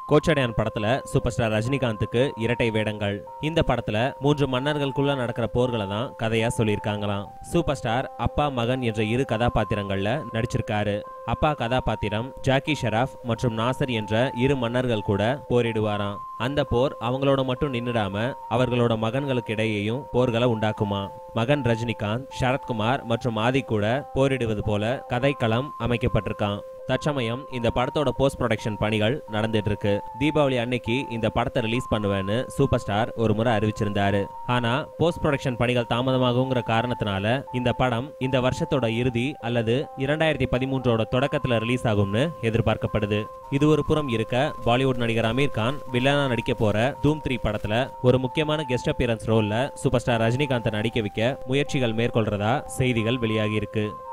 கோச்சடையான் படத்துல super star ரஜினிகாந்துக்கு இரட்டை வேடங்கள் இந்த படத்துல மூன்று மன்னர்களுக்குள்ள நடக்கிற போர்களை தான் கதையா சொல்லியிருக்காங்களாம் சூப்பர் ஸ்டார் அப்பா மகன் என்ற இரு கதாபாத்திரங்கள்ல நடிச்சிருக்காரு அப்பா கதாபாத்திரம் ஜாக்கி ஷெராஃப் மற்றும் நாசர் என்ற இரு மன்னர்கள் கூட போரிடுவாராம் அந்த போர் அவங்களோட மட்டும் நின்னுடாம அவர்களோட மகன்களுக்கு இடையேயும் போர்களை உண்டாக்குமா மகன் ரஜினிகாந்த் சரத்குமார் மற்றும் ஆதி கூட போரிடுவது போல கதைக்களம் அமைக்கப்பட்டிருக்கான் தற்சமயம் இந்த படத்தோட போஸ்ட் ப்ரொடக்ஷன் பணிகள் நடந்துட்டு இருக்கு தீபாவளி அன்னைக்கு இந்த படத்தை ரிலீஸ் பண்ணுவேன்னு சூப்பர் ஸ்டார் ஒரு முறை அறிவிச்சிருந்தாரு ஆனா போஸ்ட் ப்ரொடக்ஷன் பணிகள் தாமதமாகுங்கிற காரணத்தினால இந்த படம் இந்த வருஷத்தோட இறுதி அல்லது இரண்டாயிரத்தி பதிமூன்றோட தொடக்கத்துல ரிலீஸ் ஆகும்னு எதிர்பார்க்கப்படுது இது ஒரு புறம் இருக்க பாலிவுட் நடிகர் அமீர் கான் வில்லனா நடிக்க போற தூம் த்ரீ படத்துல ஒரு முக்கியமான கெஸ்ட் அப்பியரன்ஸ் ரோல்ல சூப்பர் ஸ்டார் ரஜினிகாந்தை நடிக்க வைக்க முயற்சிகள் மேற்கொள்றதா செய்திகள் வெளியாகி இருக்கு